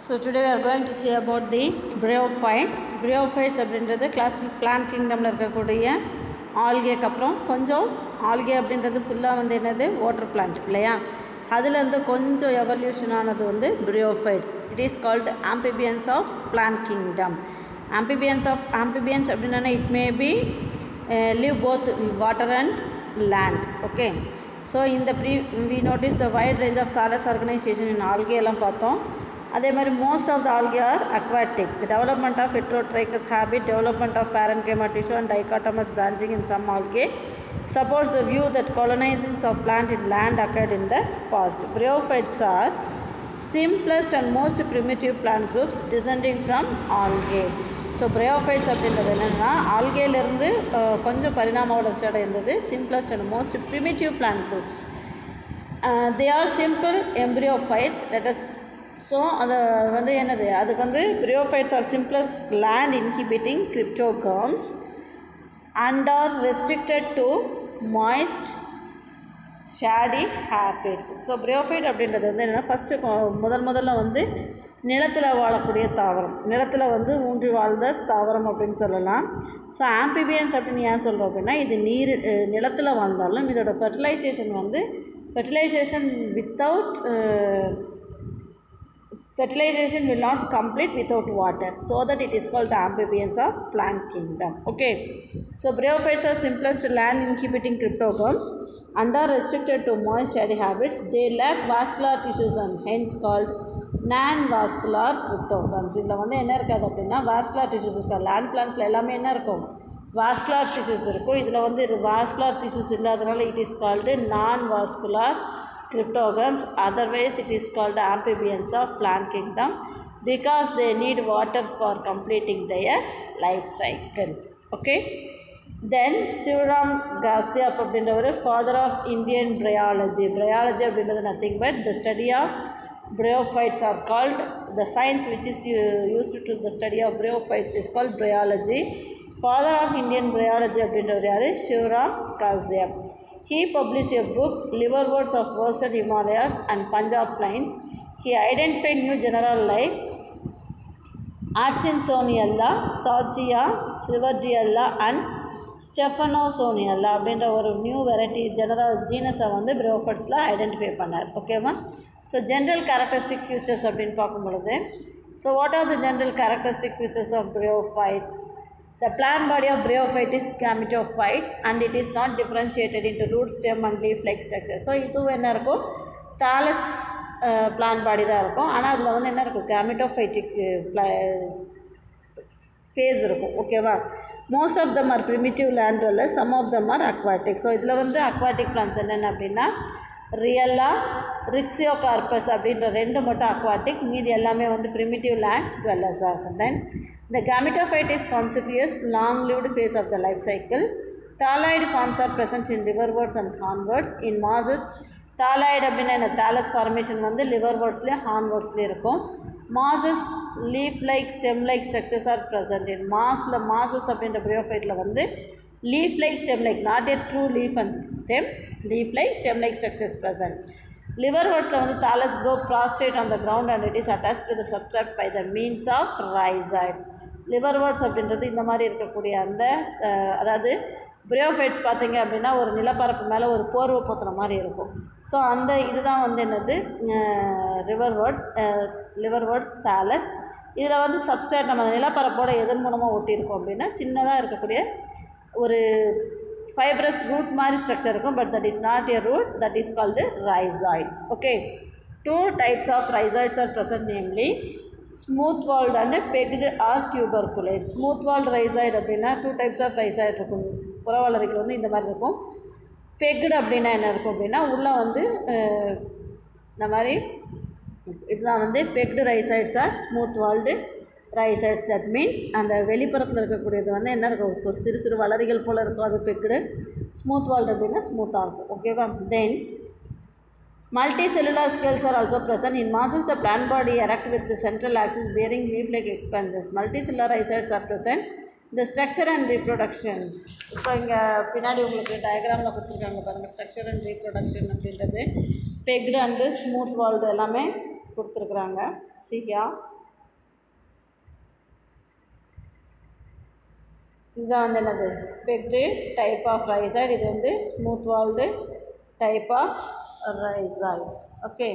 So today we are going to see about the bryophytes. Bryophytes அப்படின்றது classic plant கிங்டமில் இருக்கக்கூடிய ஆல்கேக்கு அப்புறம் கொஞ்சம் ஆல்கே அப்படின்றது ஃபுல்லாக வந்து என்னது வாட்டர் பிளான்ட் இல்லையா அதுலேருந்து கொஞ்சம் எவல்யூஷன் ஆனது வந்து bryophytes. It is called amphibians of plant kingdom amphibians of amphibians அப்படின்னா it may be live both water and land okay so இந்த previously notice the wide range of thallus organisation in algae எல்லாம் பார்த்தோம் அதே மாதிரி most of the algae are aquatic the development of heterotrichous habit development of parenchyma tissue and dichotomous branching in some algae supports the view that colonizings of plant in land occurred in the past. Bryophytes are simplest and most primitive plant groups descending from algae. So bryophytes அப்படின்றது என்னென்னா ஆல்கேலேருந்து கொஞ்சம் பரிணாம வளர்ச்சி அடைந்தது simplest and most primitive plant groups they are simple embryophytes let us so அது வந்து என்னது அதுக்கு வந்து bryophytes are simplest land inhibiting cryptogams and are restricted to moist shady habitats so bryophyte அப்படின்றது வந்து என்னென்னா ஃபஸ்ட்டு முதல் முதல்ல வந்து நிலத்தில் வாழக்கூடிய தாவரம் நிலத்தில் வந்து ஊன்றி வாழ்ந்த தாவரம் அப்படின்னு சொல்லலாம் ஸோ ஆம்பிபியன்ஸ் அப்படின்னு ஏன் சொல்கிறோம் அப்படின்னா இது நீர் நிலத்தில் வாழ்ந்தாலும் இதோட ஃபெர்டிலைசேஷன் வந்து fertilisation without fertilization will not complete without water so that it is called the amphibians of plant kingdom okay so bryophytes are simplest land inhibiting cryptogams and are restricted to moist shady habits they lack vascular tissues and hence called non vascular cryptogams இதில் வந்து என்ன இருக்காது அப்படின்னா vascular tissues இருக்காது land பிளான்ஸில் எல்லாமே என்ன இருக்கும் வாஸ்குலார் டிஷ்யூஸ் இருக்கும் இதில் வந்து இது வாஸ்குலார் டிஷ்யூஸ் இல்லாதனால it is called non vascular cryptogams otherwise it is called amphibians of plant kingdom because they need water for completing their life cycle okay then Sivaram Kashyap அப்படின்றவர் father of Indian bryology bryology அப்படின்றது nothing but the study of bryophytes are called the science which is used to the study of bryophytes is called bryology father of indian bryology அப்படின்றவர் யார் Sivaram காசியாப் He published a book, Liverworts of Western Himalayas and Punjab Plains. He identified new genera like Archinsoniella, Saucia, Silverdiella and ஸ்டெஃபனோசோனியல்லா அப்படின்ற ஒரு new variety general ஜீனஸை வந்து ப்ரோஃபட்ஸில் identify பண்ணார் ஓகேவா so general characteristic features அப்படின்னு பார்க்கும் பொழுது so what are the general characteristic features of bryophytes The plant body of bryophyte is gametophyte and it is not differentiated into root, stem and leaf-like structure. So இதுவும் என்ன இருக்கும் thallus plant பாடி தான் இருக்கும் ஆனால் அதில் வந்து என்ன இருக்கும் கேமெட்டோஃபைட்டிக் ஃபேஸ் இருக்கும் ஓகேவா most of them are primitive land வெல்ல some of them are aquatic so இதில் வந்து அக்வாட்டிக் பிளான்ஸ் என்னென்ன அப்படின்னா ரியல்லா ரிக்ஸியோ கார்பஸ் அப்படின்ற ரெண்டு மட்டும் அக்வாட்டிக் மீதி எல்லாமே வந்து ப்ரிமிட்டிவ் லேண்ட் டுவெல்லர்ஸாக இருக்கும் then The gametophyte is conspicuous, long-lived phase of the life cycle. Thalloid forms are present in liverworts and hornworts. In mosses, thalloid அப்படின்னா என்ன தாலஸ் ஃபார்மேஷன் வந்து லிவர்வர்ட்ஸ்லேயும் ஹார்ன்வர்ட்ஸ்லேயும் இருக்கும் mosses leaf like stem like structures are present in மாஸில் mosses அப்படின்ற ப்ரியோஃபைட்டில் வந்து leaf like stem like not a true leaf and stem leaf like stem like structures present லிவர் வேர்ட்ஸில் வந்து தாலஸ் கோ prostrate on the ground and it is attach to the substrate by the means of rhizoids liverworts அப்படின்றது இந்த மாதிரி இருக்கக்கூடிய அந்த அதாவது பிரியோஃபைட்ஸ் பார்த்தீங்க அப்படின்னா ஒரு நிலப்பரப்பு மேலே ஒரு போர்வை போத்துற மாதிரி இருக்கும் ஸோ அந்த இதுதான் வந்து என்னது liverworts liverworts thallus இதில் வந்து சப்ஸ்ட்ராக்ட் நம்ம நிலப்பரப்போட எதன் மூலமாக ஒட்டியிருக்கோம் அப்படின்னா சின்னதாக இருக்கக்கூடிய ஒரு ஃபைப்ரஸ் ரூட் மாதிரி ஸ்ட்ரக்சர் இருக்கும் but that is not a root that is called rhizoids okay two types of rhizoids are present namely smooth walled and pegged or tuberculate smooth walled rhizoid அப்படின்னா டூ டைப்ஸ் ஆஃப் ரைசாய்டு இருக்கும் புறவளரிகள் வந்து இந்த மாதிரி இருக்கும் pecked அப்படின்னா என்ன இருக்கும் அப்படின்னா உள்ளே வந்து இந்த மாதிரி இதெல்லாம் வந்து pegged rhizoids are smooth walled rhizoids that means அந்த வெளிப்புறத்தில் இருக்கக்கூடியது வந்து என்ன இருக்கும் ஒரு சிறு சிறு வளரிகள் போல் இருக்கும் அது பெக்குடு ஸ்மூத் வால்டு அப்படின்னா ஸ்மூத்தாக இருக்கும் ஓகேவா then multi cellular scales are also present in mosses the plant body erect with central axis bearing leaf like expansions multi cellular rhizoids are present the structure and reproductions இப்போ இங்கே பின்னாடி உங்களுக்கு டயக்ராமில் கொடுத்துருக்காங்க பாருங்கள் ஸ்ட்ரக்சர் அண்ட் ரீப்ரொடக்ஷன் அப்படின்றது pegged and smooth walled எல்லாமே கொடுத்துருக்குறாங்க சிஹியா இதுதான் வந்து என்னது பெக்டு டைப் ஆஃப் ரைசாய்டு இது வந்து smooth walled type of rhizoids okay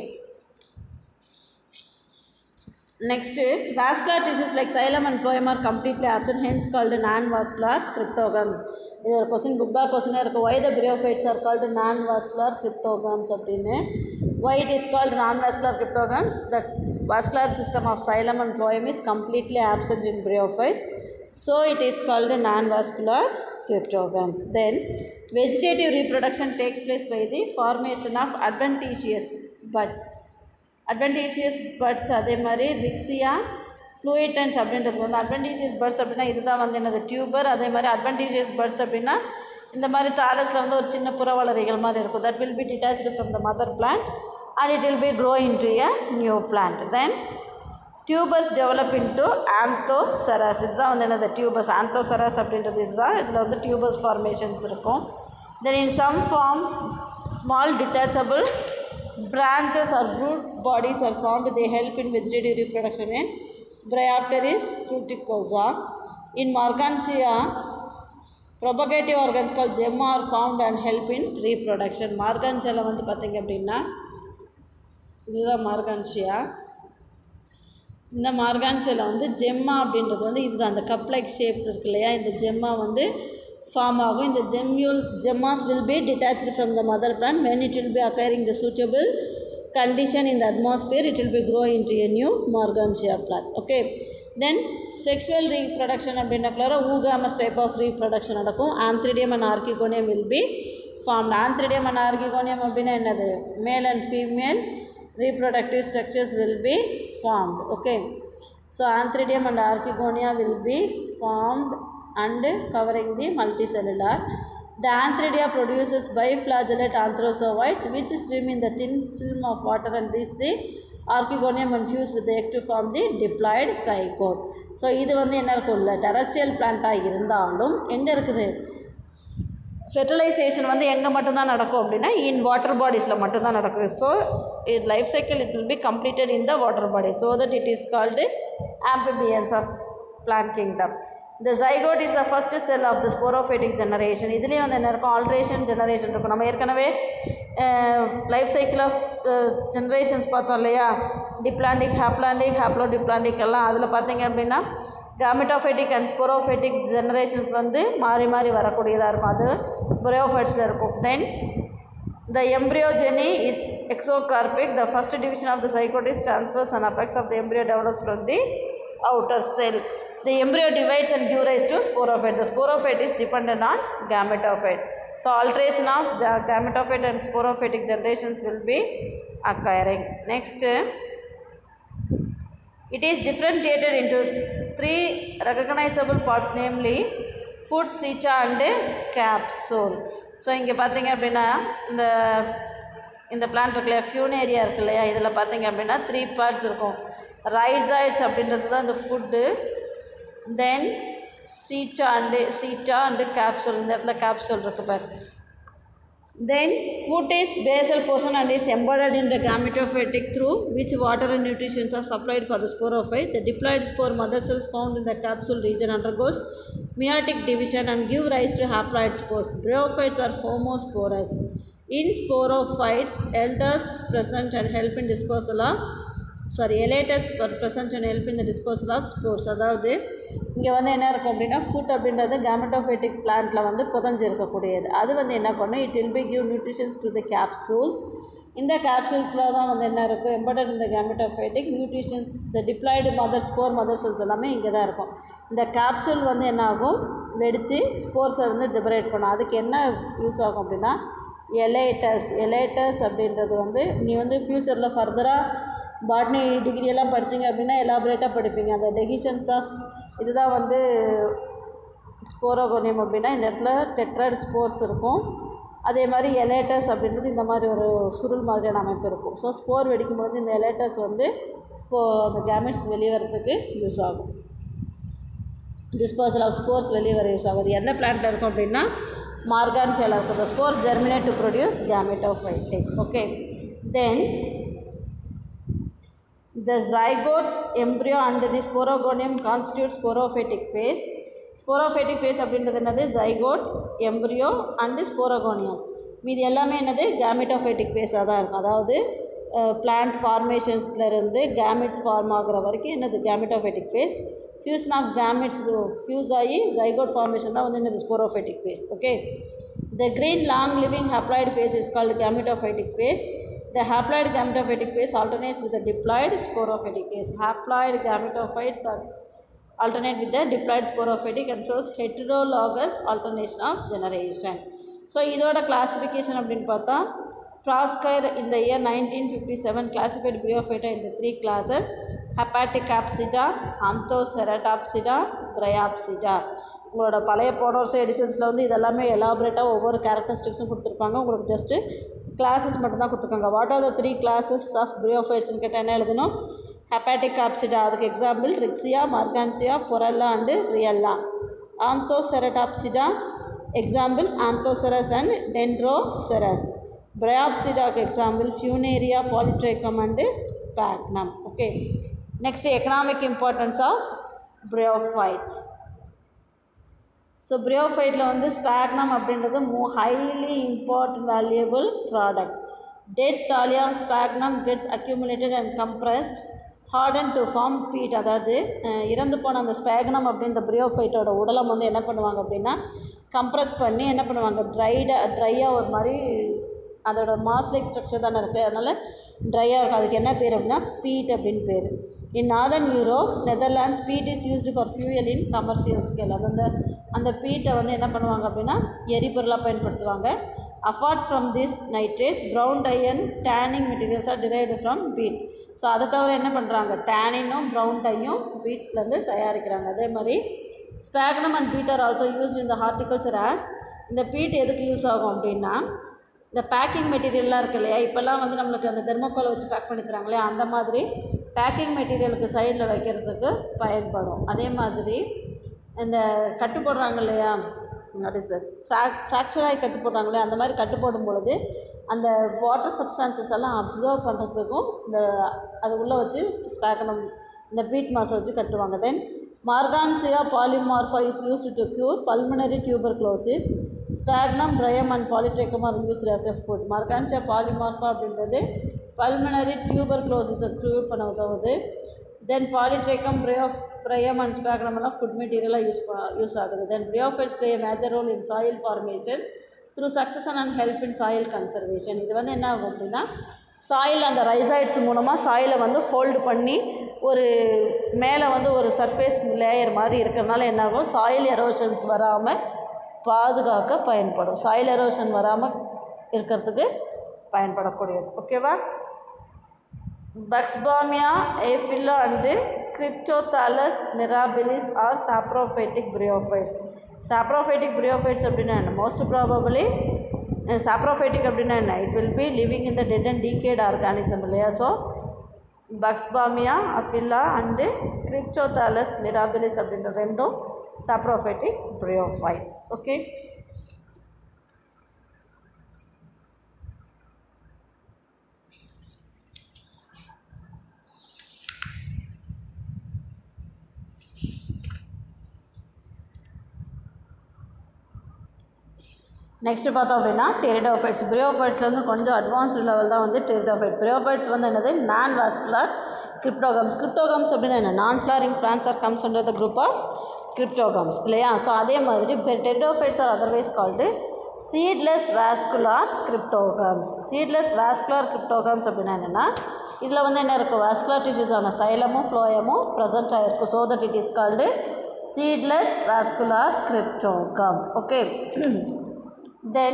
Next, vascular tissues like xylem and phloem are completely absent, hence called non-vascular cryptogams. இது ஒரு கொஸ்டின் புக் பேக் கொஸ்டினாக இருக்குது why the bryophytes are called non vascular cryptogams அப்படின்னு why it is called non vascular cryptogams the vascular system of xylem and phloem is completely absent in bryophytes so it is called non vascular cryptogams. Then, vegetative reproduction takes place by the formation of adventitious buds. Adventitious buds அதே மாதிரி ரிக்ஸியா ஃப்ளூயிட்டன்ஸ் அப்படின்றது வந்து அட்வென்டேஷியஸ் birds அப்படின்னா இதுதான் வந்து என்னது tuber அதே மாதிரி அட்வென்டேஷியஸ் பர்ட்ஸ் அப்படின்னா இந்த மாதிரி தாலஸில் வந்து ஒரு சின்ன புறவளரிகள் மாதிரி இருக்கும் that will be detach from the mother plant and it will be grow into a new plant then tubers develop into Anthoceros இதுதான் வந்து என்னது டியூபர்ஸ் ஆந்தோசராஸ் அப்படின்றது இதுதான் இதில் வந்து டியூபர்ஸ் ஃபார்மேஷன்ஸ் இருக்கும் then in some form small detachable branches or root bodies are formed they help in vegetative reproduction in bryopteris fruticosa in morgantia propagative organs called gemma are formed and help in reproduction morgantia வந்து பார்த்தீங்க அப்படின்னா இதுதான் மார்கான்ஷியா இந்த மார்கான்ஷியில் வந்து ஜெம்மா அப்படின்றது வந்து இதுதான் அந்த கப் லைக் ஷேப் இருக்கு இல்லையா இந்த ஜெம்மா வந்து ஃபார்ம் ஆகும் இந்த gemmule gemmae will be detached from the mother plant when it will be occurring the suitable condition in the atmosphere it will be grow into a new morgantia plant okay then sexual reproduction அப்படின்னாக்குள்ளார oogamous type of reproduction நடக்கும் antheridium and archegonium will be formed antheridium and archegonium அப்படின்னா என்னது male and female reproductive structures will be formed okay so anthridium and archegonia will be formed and covering the multicellular the anthridia produces biflagellate anthrozoites which swim in the thin film of water and reach the archegonium and fuse with the egg to form the diploid zygote so இது வந்து என்ன இருக்கும்ல terrestrial பிளான்ட்டாக இருந்தாலும் எங்கே இருக்குது fertilisation வந்து எங்கே மட்டும்தான் நடக்கும் அப்படின்னா இன் வாட்டர் பாடிஸில் மட்டும்தான் நடக்கும் ஸோ இது life cycle it will be completed in the water body so that it is called amphibians of plant kingdom இந்த zygote is the first cell of the sporophytic generation இதுலேயும் வந்து என்ன இருக்கும் alteration generation இருக்கும் நம்ம ஏற்கனவே life cycle of generations பார்த்தோம் இல்லையா டிப்ளாண்டிக் ஹாப்ளாண்டிக் ஹாப்ளோ டிப்ளாண்டிக் எல்லாம் அதில் பார்த்தீங்க அப்படின்னா கேமிட்டோஃபைட்டிக் அண்ட் ஸ்போரோஃபைட்டிக் ஜெனரேஷன்ஸ் வந்து மாறி மாறி வரக்கூடியதாக இருக்கும் அது புரோஃபைட்ஸில் இருக்கும் then The embryogeny is exocarpic. The first division of the zygote is transverse and apex of the embryo develops from the outer cell. The embryo divides and gives rise to sporophyte. The sporophyte is dependent on gametophyte. So alteration of ga- gametophyte and sporophytic generations will be occurring. Next, it is differentiated into three recognizable parts, namely food, cicha and capsule. So இங்கே பார்த்தீங்க அப்படின்னா இந்த இந்த plant இருக்கு இல்லையா Funaria இருக்கு இல்லையா இதில் பார்த்தீங்க அப்படின்னா த்ரீ பார்ட்ஸ் இருக்கும் ரைசாய்ட்ஸ் அப்படின்றது தான் இந்த foot then seta and seta and capsule இந்த இடத்துல கேப்சூல் இருக்கு பாரு Then food is basal portion and is embedded in the gametophytic through which water and nutrients are supplied for the sporophyte. The diploid spore mother cells found in the capsule region undergoes meiotic division and give rise to haploid spores. Bryophytes are homosporous. In sporophytes, elders present and help in dispersal of sorry elaters present and help இந்த disposal of spores அதாவது இங்கே வந்து என்ன இருக்கும் அப்படின்னா food அப்படின்றது கேமட்டோஃபைட்டிக் பிளான்ட்டில் வந்து புதஞ்சு இருக்கக்கூடியது அது வந்து என்ன பண்ணும் it will be give nutritions to the capsules இந்த கேப்சூல்ஸில் தான் வந்து என்ன இருக்கும் எம்படட் இந்த கேமட்டோஃபைட்டிக் நியூட்ரிஷன்ஸ் இந்த diploid mother spore mother cells எல்லாமே இங்கே தான் இருக்கும் இந்த கேப்சூல் வந்து என்ன ஆகும் வெடித்து ஸ்போர்ஸை வந்து டிபரேட் பண்ணும் அதுக்கு என்ன யூஸ் ஆகும் அப்படின்னா எலேட்டஸ் எலேட்டஸ் அப்படின்றது வந்து நீ வந்து ஃப்யூச்சரில் ஃபர்தராக பாட்னி டிகிரியெல்லாம் படிச்சீங்க அப்படின்னா எலாபரேட்டாக படிப்பீங்க அந்த டெகிஷன்ஸ் ஆஃப் இதுதான் வந்து ஸ்போரோகோனியம் அப்படின்னா இந்த இடத்துல டெட்ராய்டு ஸ்போர்ஸ் இருக்கும் அதே மாதிரி எலேட்டஸ் அப்படின்றது இந்த மாதிரி ஒரு சுருள் மாதிரியான அமைப்பு இருக்கும் ஸோ ஸ்போர் வெடிக்கும் பொழுது இந்த எலேட்டஸ் வந்து ஸ்போ அந்த கேமெட்ஸ் வெளியே வரதுக்கு யூஸ் ஆகும் டிஸ்போசல் ஆஃப் ஸ்போர்ஸ் வெளியே வர யூஸ் ஆகுது எந்த பிளான்ட்டில் இருக்கும் அப்படின்னா மார்கான் ஷேலாக இருக்கும் the spores germinate to produce gametophytic okay then The zygote embryo and the sporogonium constitute sporophytic phase. Sporophytic phase அப்படின்றது என்னது ஜைகோட் எம்ப்ரியோ அண்டு ஸ்போரோகோனியம் மீது எல்லாமே என்னது கேமிட்டோஃபைட்டிக் ஃபேஸாக தான் இருக்கும் அதாவது பிளான்ட் ஃபார்மேஷன்ஸ்லேருந்து கேமிட்ஸ் ஃபார்ம் ஆகுற வரைக்கும் என்னது gametophytic phase fusion of gametes fuse ஆகி ஜைகோட் ஃபார்மேஷன் தான் வந்து என்னது sporophytic phase okay the green long living haploid phase is called gametophytic phase the haploid gametophytic phase alternates with the diploid sporophytic phase haploid gametophytes are alternate with the diploid sporophytic and shows heterologous alternation of generation so இதோட classification அப்படின்னு பார்த்தா Proskauer இந்த year nineteen fifty seven classified Bryophyta இந்த three classes Hepaticopsida Anthocerotopsida Bryopsida உங்களோட பழைய போன வருஷம் எடிஷன்ஸில் வந்து இதெல்லாமே எலாபரேட்டாக ஒவ்வொரு கேரக்டரிஸ்டிக்ஸும் கொடுத்துருப்பாங்க உங்களுக்கு ஜஸ்ட்டு கிளாஸஸ் மட்டும்தான் கொடுத்துருக்காங்க what are the three classes of பிரியோஃபைட்ஸ்னு கேட்டால் என்ன எழுதணும் ஹெப்பாட்டிக் ஆப்சிடா அதுக்கு example Riccia Marchantia Porella and Riella Anthocerotopsida example Anthoceros and Dendroceros பிரையாப்சிடாக்கு example Funaria Polytrichum and Sphagnum okay next economic importance of bryophytes so பிரியோஃபைட்டில் வந்து Sphagnum அப்படின்றது moss highly important valuable product dead thallium Sphagnum gets accumulated and compressed harden to form peat அதாவது அஹ், இறந்து போன அந்த sphagnum அப்படின்ற பிரியோஃபைட்டோட உடலம் வந்து என்ன பண்ணுவாங்க அப்படின்னா கம்ப்ரஸ் பண்ணி என்ன பண்ணுவாங்க ட்ரைடாக ட்ரையாக ஒரு மாதிரி அதோட மாஸ்லைக் ஸ்ட்ரக்சர் தானே இருக்குது அதனால் ட்ரையாக இருக்கும் அதுக்கு என்ன பேர் அப்படின்னா பீட் அப்படின்னு பேர் in northern Europe Netherlands peat is used for fuel in commercial scale அது அந்த அந்த பீட்டை வந்து என்ன பண்ணுவாங்க அப்படின்னா எரிபொருளாக பயன்படுத்துவாங்க apart from this nitrates brown dye and tanning materials are derived from peat so அதை தவிர என்ன பண்ணுறாங்க டேனினும் ப்ரௌன் டையும் பீட்லேருந்து தயாரிக்கிறாங்க அதே மாதிரி Sphagnum and peat are also used இந்த ஹார்டிகல்ச்சர் ஆஸ் இந்த பீட் எதுக்கு யூஸ் ஆகும் அப்படின்னா இந்த பேக்கிங் மெட்டீரியல்லாம் இருக்கு இல்லையா இப்போல்லாம் வந்து நம்மளுக்கு அந்த தெர்மோக்கோலை வச்சு பேக் பண்ணி தராங்க இல்லையா அந்த மாதிரி பேக்கிங் மெட்டீரியலுக்கு சைடில் வைக்கிறதுக்கு பயன்படும் அதே மாதிரி இந்த கட்டு போடுறாங்க இல்லையா வாட் இஸ் தட் ஃப்ராக் ஃப்ராக்சராகி கட்டு போடுறாங்க இல்லையா அந்த மாதிரி கட்டு போடும் பொழுது அந்த வாட்டர் சப்ஸ்டான்சஸ் எல்லாம் அப்சர்வ் பண்ணுறதுக்கும் இந்த அது உள்ளே வச்சு ஸ்பேக்கனம் இந்த பீட் மாஸை வச்சு கட்டுவாங்க then Marchantia polymorpha is used to cure pulmonary tuberculosis Sphagnum Bryum and Polytrichum are used as a food Marchantia polymorpha அப்படின்றது பல்மனரி டியூபர்க்ளோசிஸை க்யூர் பண்ண உதவுது தென் பாலிட்ரேக்கம் பிரயோஃப் பிரயம் அண்ட் ஸ்பாக்னம் எல்லாம் ஃபுட் மெட்டீரியலாக யூஸ் யூஸ் ஆகுது then bryophytes play major role in soil formation through succession and help in soil conservation இது வந்து என்ன ஆகும் அப்படின்னா சாயில் அந்த ரைசாய்ட்ஸ் மூலமாக சாயிலை வந்து ஹோல்டு பண்ணி ஒரு மேலே வந்து ஒரு சர்ஃபேஸ் லேயர் மாதிரி இருக்கிறனால என்னாகும் சாயில் எரோஷன்ஸ் வராமல் பாதுகாக்க பயன்படும் சாயில் எரோஷன் வராமல் இருக்கிறதுக்கு பயன்படக்கூடியது ஓகேவா Buxbaumia aphylla and Cryptothallus mirabilis are saprophytic bryophytes saprophytic bryophytes அப்படின்னா என்ன மோஸ்ட் ப்ராபபிளி சாப்ரோஃபைட்டிக் அப்படின்னா என்ன it will be living in the dead and decayed organism இல்லையா so Buxbaumia aphylla and Cryptothallus mirabilis அப்படின்ற ரெண்டும் சாப்ரோஃபைட்டிக் பிரியோஃபைட்ஸ் ஓகே நெக்ஸ்ட்டு பார்த்தோம் அப்படின்னா pteridophytes பிரியோஃபைட்ஸ்லேருந்து கொஞ்சம் அட்வான்ஸ்டு லெவல் தான் வந்து டெரிடோஃபைட் பிரியோஃபைட்ஸ் வந்து என்னது நான் வாஸ்குலர் கிரிப்டோகம்ஸ் கிரிப்டோகம்ஸ் அப்படின்னா என்ன non flowering plants are comes under the group of cryptogams இல்லையா ஸோ அதே மாதிரி pteridophytes are otherwise called seedless vascular cryptogams seedless vascular cryptogams அப்படின்னா என்னென்னா இதில் வந்து என்ன இருக்குது வாஸ்குலார் டிஷ்யூஸான சைலமும் ஃப்ளோயமும் ப்ரெசென்ட் ஆகிருக்கும் so that it is called seedless vascular cryptogam okay then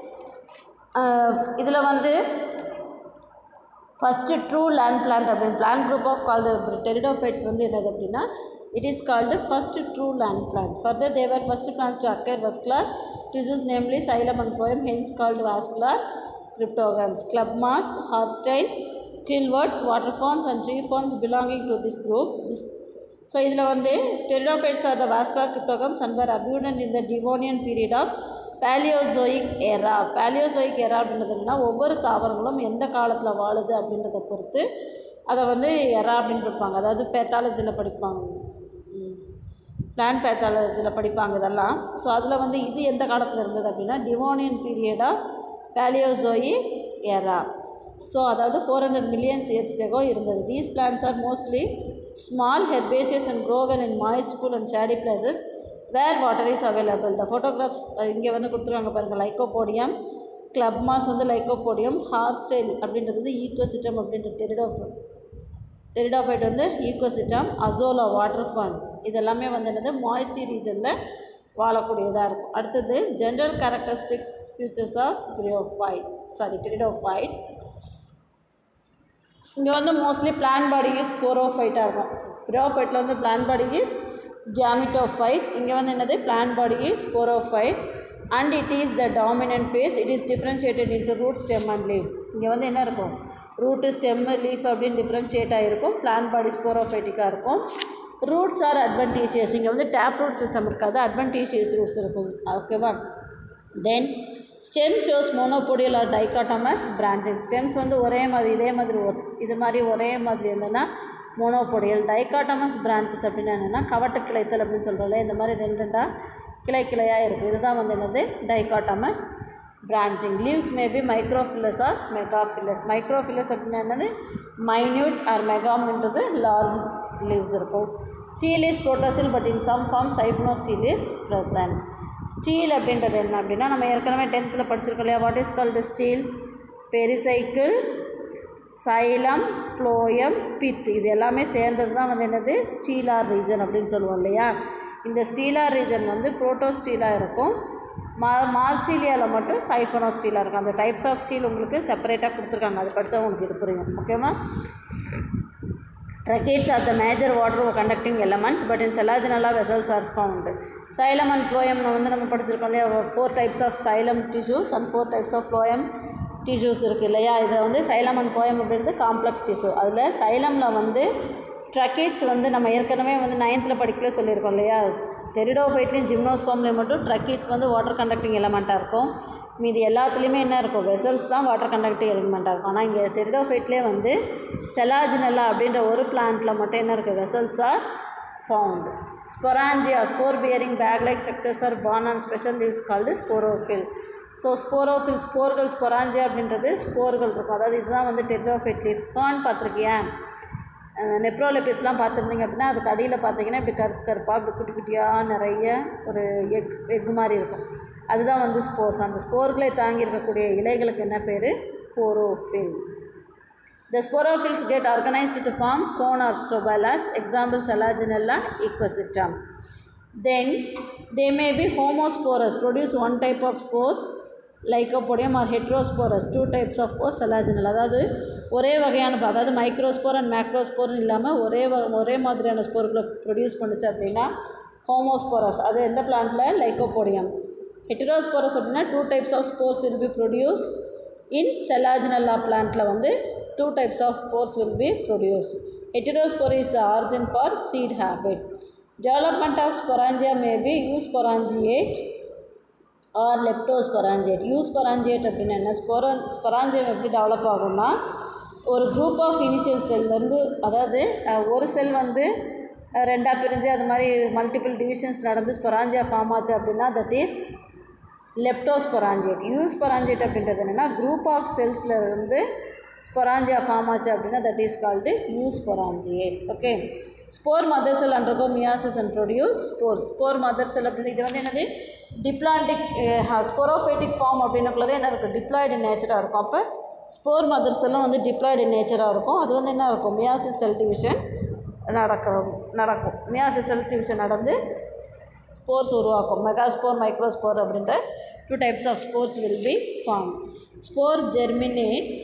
இதில் வந்து ஃபஸ்ட்டு ட்ரூ லேண்ட் பிளான்ட் அப்படின்னு plant group of called pteridophytes வந்து என்னது அப்படின்னா it is called first true land plant further they were first plants to occur vascular tissues namely xylem and phloem hence called vascular cryptogams club moss horsetail quillworts water ferns and tree ferns belonging to this group this so இதில் வந்து pteridophytes are the vascular cryptogams and were abundant in the Devonian period of Palaeozoic era Palaeozoic era அப்படின்றது என்னன்னா ஒவ்வொரு தாவரங்களும் எந்த காலத்தில் வாழுது அப்படின்றத பொறுத்து அதை வந்து எரா அப்படின்னு இருப்பாங்க அதாவது பேத்தாலஜியில் படிப்பாங்க பிளான் பேத்தாலஜியில் படிப்பாங்க இதெல்லாம் ஸோ அதில் வந்து இது எந்த காலத்தில் இருந்தது அப்படின்னா Devonian period of Palaeozoic era so அதாவது ஃபோர் ஹண்ட்ரட் மில்லியன்ஸ் இயர்ஸ்க்காகோ இருந்தது these plants are mostly small herbaceous and grown and moist cool and shady places where water is available the photographs இங்கே வந்து கொடுத்துருக்காங்க பாருங்கள் லைக்கோபோடியம் கிளப் மாஸ் வந்து Lycopodium horsetail அப்படின்றது வந்து ஈக்கோசிட்டம் அப்படின்ற டெரிடோஃப் டெரிடாஃபைட் வந்து ஈக்கோசிட்டம் அசோலா வாட்டர் ஃபான் இதெல்லாமே வந்து என்னது மாய்ஸ்டி ரீஜனில் வாழக்கூடியதாக இருக்கும் அடுத்தது general characteristics features of bryophyte sorry pteridophytes இங்கே வந்து மோஸ்ட்லி பிளான் பாடி இஸ் போரோஃபைட்டாக இருக்கும் பிரியோஃபைட்டில் வந்து பிளான் பாடி இஸ் கேமிட்டோஃபைட் இங்கே வந்து என்னது plant body is sporophyte and it is the dominant phase it is differentiated into root stem and leaves இங்கே வந்து என்ன இருக்கும் ரூட்டு ஸ்டெம்மு லீஃப் அப்படின்னு டிஃப்ரென்ஷியேட் ஆகிருக்கும் பிளான் பாடி ஸ்போரோஃபைட்டிக்காக இருக்கும் ரூட்ஸ் ஆர் அட்வன்டேஜியஸ் இங்கே வந்து டேப் ரூட் சிஸ்டம் இருக்காது அட்வன்டேஜியஸ் ரூட்ஸ் இருக்கும் ஓகேவா then stem shows monopodial or dichotomous branching stems வந்து ஒரே மாதிரி இதே மாதிரி ஒத்- இது மாதிரி ஒரே மாதிரி இருந்ததுன்னா மோனோபோடியல் டைகாட்டமஸ் பிரான்ச்சஸ் அப்படின்னு என்னென்னா கவட்ட கிளைத்தல் அப்படின்னு சொல்கிறோம்ல இந்த மாதிரி ரெண்டு ரெண்டாக கிளை கிளையாக இருக்கும் இதுதான் வந்து என்னது dichotomous branching leaves maybe microphyllous or megaphyllous microphyllous அப்படின்னா என்னது மைன்யூட் ஆர் மெகாம்ன்றது லார்ஜ் லீவ்ஸ் இருக்கும் stele is protostele but in some form siphonostele is present stele அப்படின்றது என்ன அப்படின்னா நம்ம ஏற்கனவே டென்த்தில் படிச்சிருக்கோம் இல்லையா what is called stele pericycle xylem phloem pith இது எல்லாமே சேர்ந்தது தான் வந்து என்னது ஸ்டீலார் ரீஜன் அப்படின்னு சொல்லுவோம் இல்லையா இந்த ஸ்டீலார் ரீஜன் வந்து புரோட்டோ ஸ்டீலாக இருக்கும் மா மார்சீலியாவில் மட்டும் சைஃபனோ ஸ்டீலாக இருக்கும் அந்த டைப்ஸ் ஆஃப் ஸ்டீல் உங்களுக்கு செப்பரேட்டாக கொடுத்துருக்காங்க அது படித்தா உங்களுக்கு இது புரியும் ஓகேவா Tracheids are the major water conducting elements but in Selaginella vessels are found. Xylem and phloem நம்ம வந்து நம்ம படிச்சிருக்கோம் இல்லையா four types of xylem tissues and four types of phloem tissues இருக்குது இல்லையா இதை வந்து சைலம் அண்ட் phloem அப்படின்றது காம்ப்ளெக்ஸ் டிஷ்யூ அதில் சைலமில் வந்து ட்ரக்கேட்ஸ் வந்து நம்ம ஏற்கனவே வந்து நைன்த்தில் படிக்கல சொல்லியிருக்கோம் இல்லையா டெரிடோஃபைட்லேயும் ஜிம்னோஸ்பாம்லேயும் மட்டும் ட்ரக்கேட்ஸ் வந்து வாட்டர் கண்டக்டிங் எலமெண்ட்டாக இருக்கும் மீதி எல்லாத்துலேயுமே என்ன இருக்கும் வெசல்ஸ் தான் வாட்டர் கண்டக்டிங் எலிமெண்ட்டாக இருக்கும் ஆனால் இங்கே டெரிடோஃபைட்லேயே வந்து செலாஜினல்லா அப்படின்ற ஒரு பிளான்ட்டில் மட்டும் என்ன இருக்குது vessels are found sporangia spore bearing bag like structures are borne on special leaves called sporophyll so sporophyll ஸ்போர்கள் ஸ்பொராஞ்சியா அப்படின்றது ஸ்போர்கள் இருக்கும் அதாவது இதுதான் வந்து டெரிடோஃபைட் லீஃப் ஃபர்ன் பார்த்துருக்கியா நெப்ரோலெபிஸ்லாம் பார்த்துருந்தீங்க அப்படின்னா அதுக்கு அடியில் பார்த்தீங்கன்னா இப்படி கருப்பு கருப்பாக இப்படி குட்டி குட்டியாக நிறைய ஒரு எக் எக் மாதிரி இருக்கும் அதுதான் வந்து ஸ்போர்ஸ் அந்த ஸ்போர்களை தாங்கி இருக்கக்கூடிய இலைகளுக்கு என்ன பேர் sporophyll The sporophylls get organized to form cone or strobilus, example Selaginella equisittum. Then they may be homosporous, produce one type of spore, Lycopodium are heterosporous two types of spore Selaginella அதாவது ஒரே வகையான ப- அதாவது microspore and மேக்ரோஸ்போர்னு இல்லாமல் ஒரே வ ஒரே மாதிரியான ஸ்போர்களை ப்ரொடியூஸ் பண்ணுச்சு அப்படின்னா ஹோமோஸ்போரஸ் அது எந்த பிளான்ட்டில் லைக்கோபோடியம் ஹெட்ரோஸ்போரஸ் அப்படின்னா two types of spores will be produce in Selaginella பிளான்ட்டில் வந்து two types of spores will be produced heterospore is the origin for seed habit development of sporangia may be eusporangiate or leptosporangiate eusporangiate அப்படின்னா என்ன ஸ்பொரா sporangium எப்படி develop ஆகும்னா ஒரு group of initial செல்லேருந்து அதாவது அஹ், ஒரு செல் வந்து அஹ், ரெண்டா பிரிஞ்சு அது மாதிரி மல்டிபிள் டிவிஷன்ஸ் நடந்து ஸ்பொராஞ்சியா ஃபார்ம் ஆச்சு அப்படின்னா that is leptosporangiate eusporangiate அப்படின்றது என்னென்னா குரூப் ஆஃப் செல்ஸில் இருந்து ஸ்பொராஞ்சியா ஃபார்ம் ஆச்சு அப்படின்னா that is called eusporangiate okay spore mother cell undergo meiosis and produce spore spore mother cell அப்படின்னு இது வந்து என்னது டிப்ளாண்டிக் ஸ்போரோஃபைட்டிக் ஃபார்ம் அப்படின்னக்குள்ளே என்ன இருக்கும் டிப்ளாய்டு நேச்சராக இருக்கும் அப்போ ஸ்போர் மதர் செல்லும் வந்து டிப்ளாய்டு நேச்சராக இருக்கும் அது வந்து என்ன இருக்கும் மியாசிஸ் செல் டிவிஷன் நடக்கும் நடக்கும் மியாசிஸ் செல் டிவிஷன் நடந்து ஸ்போர்ஸ் உருவாக்கும் மெகாஸ்போர் மைக்ரோஸ்போர் அப்படின்ற two types of spores will be form spore germinates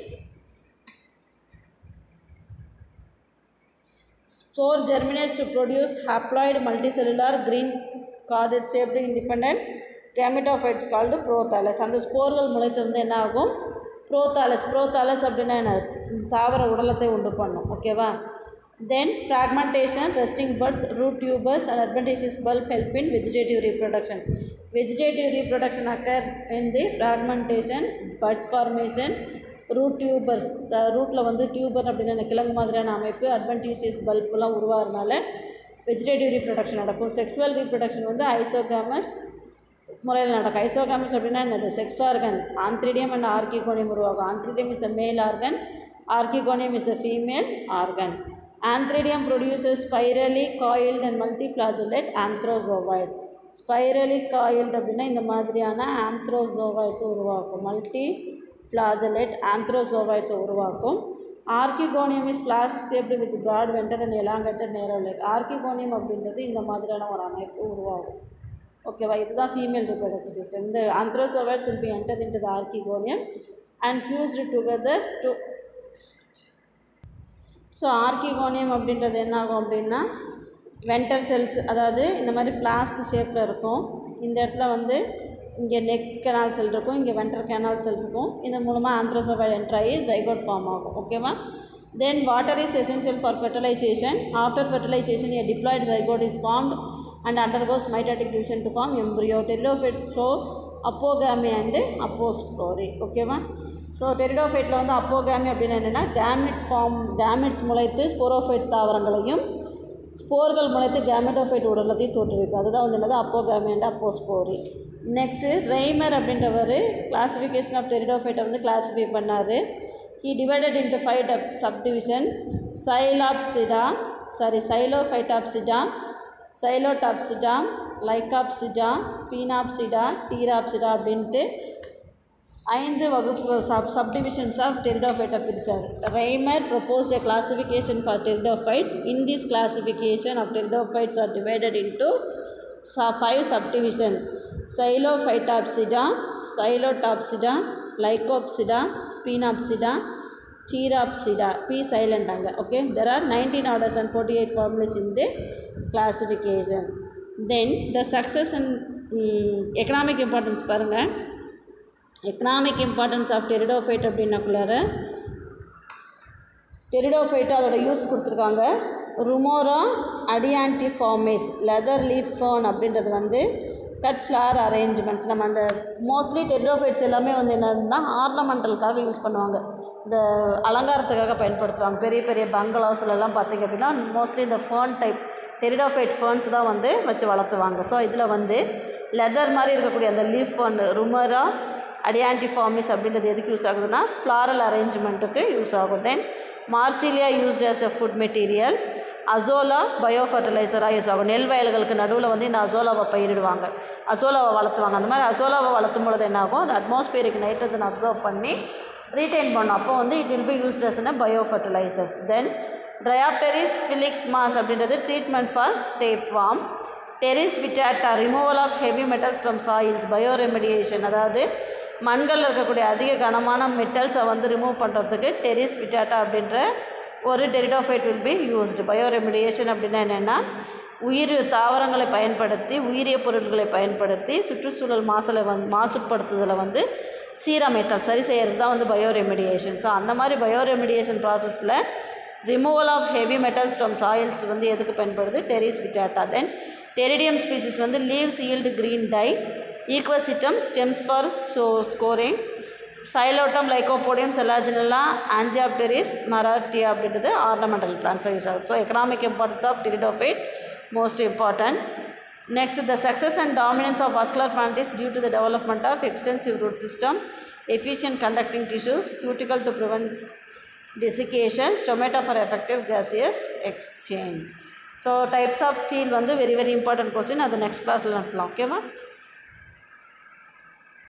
Spore germinates to produce haploid multicellular green carded shaped independent gametophytes called prothallus. அந்த ஸ்போர்கள் முளைத்திருந்து என்ன ஆகும் ப்ரோத்தாலஸ் ப்ரோத்தாலஸ் அப்படின்னா என்ன தாவர உடலத்தை உண்டு பண்ணும் ஓகேவா then fragmentation resting buds root tubers and adventitious bulb help in vegetative reproduction vegetative reproduction occur in the fragmentation buds formation root tubers ரூட்டில் வந்து டியூபர் அப்படின்னு கிழங்கு மாதிரியான அமைப்பு அட்வென்டீசியஸ் பல்பெலாம் உருவாகிறனால வெஜிடேட்டிவ் ரீப்ரொடக்ஷன் நடக்கும் செக்ஸுவல் ரீப்ரொடக்ஷன் வந்து ஐசோகாமஸ் முறையில் நடக்கும் ஐசோகாமஸ் அப்படின்னா என்னது sex organ antheridium and archegonium உருவாகும் antheridium is the male organ archegonium is the female organ antheridium produces spirally coiled and multiflagellate antherozoid spirally coiled அப்படின்னா இந்த மாதிரியான ஆந்த்ரோசோவாய்ட்ஸ் உருவாக்கும் மல்டி ஃப்ளாஜலேட் ஆந்த்ரோசோவாய்ட்ஸை உருவாக்கும் archegonium is flask shaped with broad venter and எலாங்கட்டட் narrow leg archegonium அப்படின்றது இந்த மாதிரியான ஒரு அமைப்பு உருவாகும் ஓகேவா இதுதான் ஃபீமேல் reproductive சிஸ்டம் இந்த antherozoids will be entered into the archegonium and fused together to so archegonium அப்படின்றது என்ன ஆகும் அப்படின்னா வென்டர் செல்ஸ் அதாவது இந்த மாதிரி ஃப்ளாஸ்க் ஷேப்பில் இருக்கும் இந்த இடத்துல வந்து இங்கே நெக் கெனால் செல் இருக்கும் இங்கே வென்டர் கெனால் செல்ஸ் இருக்கும் இது மூலமாக ஆந்த்ரோசோபாய்ட் என்ட்ராயி ஜைகோட் ஃபார்ம் ஆகும் ஓகேவா then water is essential for fertilisation after fertilisation a diploid zygote is formed and undergoes mitotic division to form embryo pteridophytes show apogamy and apospory ஓகேவா so டெரிடோஃபைட்டில் வந்து apogamy அப்படின்னு என்னென்னா கேமிட்ஸ் ஃபார்ம் கேமிட்ஸ் முளைத்து sporophyte தாவரங்களையும் ஸ்போர்கள் முளைத்து gametophyte உடலத்தையும் தோற்றுவிக்கும் அதுதான் வந்து என்னது அப்போகாமி அண்ட் அப்போஸ்போரி நெக்ஸ்ட்டு ரெய்மர் அப்படின்றவர் கிளாசிஃபிகேஷன் ஆஃப் டெரிடோஃபைட்டை வந்து கிளாஸிஃபை பண்ணார் he divided into five dub- subdivision Silopsida sorry Silophytopsida Silotopsida Lycopsida Spinopsida Pteropsida அப்படின்ட்டு ஐந்து வகுப்பு சப் சப்டிவிஷன்ஸ் ஆஃப் டெரிடோஃபைட்டை பிரித்தார் Reimer proposed a classification for pteridophytes in this classification of pteridophytes are divided into su- five subdivision Silophytopsida Silotopsida Lycopsida Spinopsida Pteropsida P silent அங்கே okay there are 19 orders and 48 formulas in the classification then the success and mm, economic importance பாருங்கள் economic importance of pteridophyte அப்படின்னக்குள்ளார pteridophyte அதோட use கொடுத்துருக்காங்க Rumohra adiantiformis leather leaf fern அப்படின்றது வந்து cut flower arrangements நம்ம அந்த mostly pteridophytes எல்லாமே வந்து என்னன்னா ஆர்னமெண்டலுக்காக யூஸ் பண்ணுவாங்க இந்த அலங்காரத்துக்காக பயன்படுத்துவாங்க பெரிய பெரிய பங்களாஸ்லலாம் பார்த்தீங்க அப்படின்னா மோஸ்ட்லி இந்த ஃபேர்ன் டைப் டெரிடோஃபைட் ஃபேர்ன்ஸ் தான் வந்து வச்சு வளர்த்துவாங்க ஸோ இதில் வந்து லெதர் மாதிரி இருக்கக்கூடிய அந்த லீஃப் ஃபோன் ருமரா அடியான்டிஃபார்மிஸ் அப்படின்றது எதுக்கு யூஸ் ஆகுதுன்னா ஃப்ளாரல் அரேஞ்ச்மெண்ட்டுக்கு யூஸ் ஆகும் then Marsilea used as a food material Azolla bio ஃபர்டிலைசராக யூஸ் ஆகும் நெல் வயல்களுக்கு நடுவில் வந்து இந்த அசோலாவை பயிரிடுவாங்க அசோலாவை வளர்த்துவாங்க அந்த மாதிரி அசோலாவை வளர்த்தும் பொழுது என்ன ஆகும் அது அட்மாஸ்பியரிக் நைட்ரஜன் அப்சர்வ் பண்ணி ரீட்டைன் பண்ணும் அப்போ வந்து it will be used as a bio fertilisers then Dryopteris filix mas அப்படின்றது treatment for tapeworm Pteris vittata removal of heavy metals from soils bioremediation அதாவது மண்களில் இருக்கக்கூடிய அதிக கனமான மெட்டல்ஸை வந்து ரிமூவ் பண்ணுறதுக்கு டெரிஸ் விட்டாட்டா அப்படின்ற ஒரு pteridophyte will be used bioremediation அப்படின்னா என்னென்னா உயிர் தாவரங்களை பயன்படுத்தி உயிரிய பொருட்களை பயன்படுத்தி சுற்றுச்சூழல் மாசலை வந்து மாசுபடுத்துதலை வந்து சீரமைத்தல் சரி செய்கிறது தான் வந்து பயோ ரெமிடியேஷன் ஸோ அந்த மாதிரி பயோ ரெமிடியேஷன் ப்ராசஸில் removal of heavy metals from soils வந்து எதுக்கு பயன்படுது Pteris vittata then Pteridium species வந்து leaves yield green dye Equisetum stems for so scouring Psilotum Lycopodium Selaginella Angiopteris Marattia அப்படின்றது ஆர்னமெண்டல் பிளான்ஸாக use ஆகுது so economic importance of pteridophyte most important Next, the success and dominance of vascular plant is due to the development of extensive root system, efficient conducting tissues, cuticle to prevent desiccation, stomata for effective gaseous exchange. So types of stele வந்து very very important question அது next கிளாஸில் நடத்தலாம் ஓகேவா